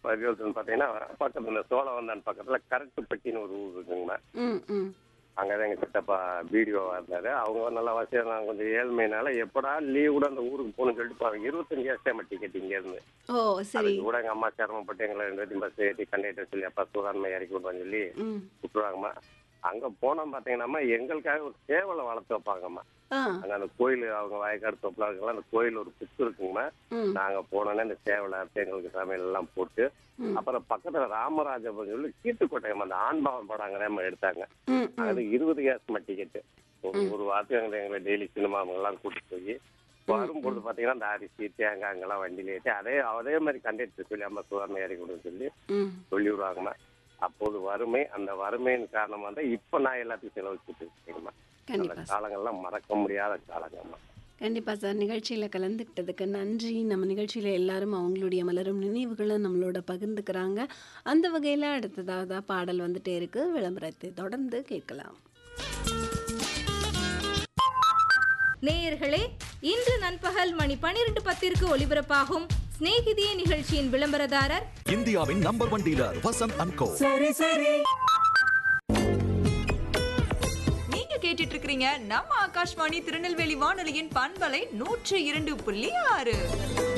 பரிவர்த்தனை பார்த்தீங்கன்னா பக்கத்துல இந்த சோழவந்தான் பக்கத்துல கரட்டுப்பட்டின்னு ஒரு ஊர் இருக்குங்கம்மா ம் ம் அங்கதான் எங்க சித்தப்பா வீடியோவா இருந்தாரு அவங்க நல்லா வசதியா நான் கொஞ்சம் ஏழ்மையினால எப்படா லீவ் கூட அந்த ஊருக்கு போகணும்னு சொல்லிட்டு பாருங்க இருபத்தஞ்சு ஏசியாம டிக்கெட் இங்க இருந்து ஓ சரி அதுக்கு கூட எங்க அம்மா சிரமப்பட்டு எங்களை ரெண்டு பேரும் பஸ் ஏற்றி கண்டக்டர் சொல்லி அப்பா சூதான்மை இறக்கி விடுவான்னு சொல்லி ம் விட்டுருவாங்கம்மா அங்க போனா பாத்தீங்கன்னா எங்களுக்காக ஒரு சேவலை வளர்த்து வைப்பாங்கம்மா ஆ அங்க அந்த கோயில் அவங்க வயக்காடு தொப்பில் இருக்கலாம் அந்த கோயில் ஒரு புத்து இருக்குங்கம்மா ம் நாங்க போனோன்னே இந்த சேவலை அறுத்து எங்களுக்கு சமையல் எல்லாம் போட்டு ம். அப்புறம் பக்கத்துல ராமராஜபுரம் சொல்லி கீர்த்துக்கோட்டையம் அந்த ஆண்பாவம் படம் அங்கே நம்ம எடுத்தாங்க ம் ம் அது இருபது கேஸ் டிக்கெட்டு ஒரு வாரத்துக்கு எங்களை எங்களை டெய்லி சினிமா எல்லாம் கூட்டிட்டு போய் வரும்பொழுது பாத்தீங்கன்னா இந்த அரிசி தேங்காய் அங்கெல்லாம் வண்டியில ஏற்றி அதே அதே மாதிரி கண்டக்டர் சொல்லி அம்மா சுகாதாரம் இறக்கி கொடுன்னு சொல்லி ம் சொல்லி விடுவாங்கம்மா அப்போது வறுமை அந்த வறுமையின் காரணமா தான் இப்ப நான் எல்லாத்தையும் செலவழிச்சுட்டு இருக்கேங்கம்மா அந்த கண்டிப்பா சார் காலங்கள்லாம் மறக்க முடியாத காலங்கம்மா கண்டிப்பா சார் நிகழ்ச்சியில கலந்துக்கிட்டதுக்கு நன்றி நம்ம நிகழ்ச்சியில எல்லாரும் அவங்களுடைய மலரும் நினைவுகளை நம்மளோட பகிர்ந்துக்கிறாங்க அந்த வகையில அடுத்ததாக பாடல் வந்துட்டே இருக்கு விளம்பரத்தை தொடர்ந்து கேட்கலாம் நேயர்களே இன்று நண்பகல் மணி பனிரெண்டு பத்திற்கு ஒலிபரப்பாகும் சிநேகிதியே நிகழ்ச்சியின் விளம்பரதாரர் இந்தியாவின் number one dealer Vasanth and co நீங்க கேட்டுட்டு இருக்கிறீங்க நம்ம ஆகாஷ்வாணி திருநெல்வேலி வானொலியின் பண்பலை நூற்று இரண்டு புள்ளி ஆறு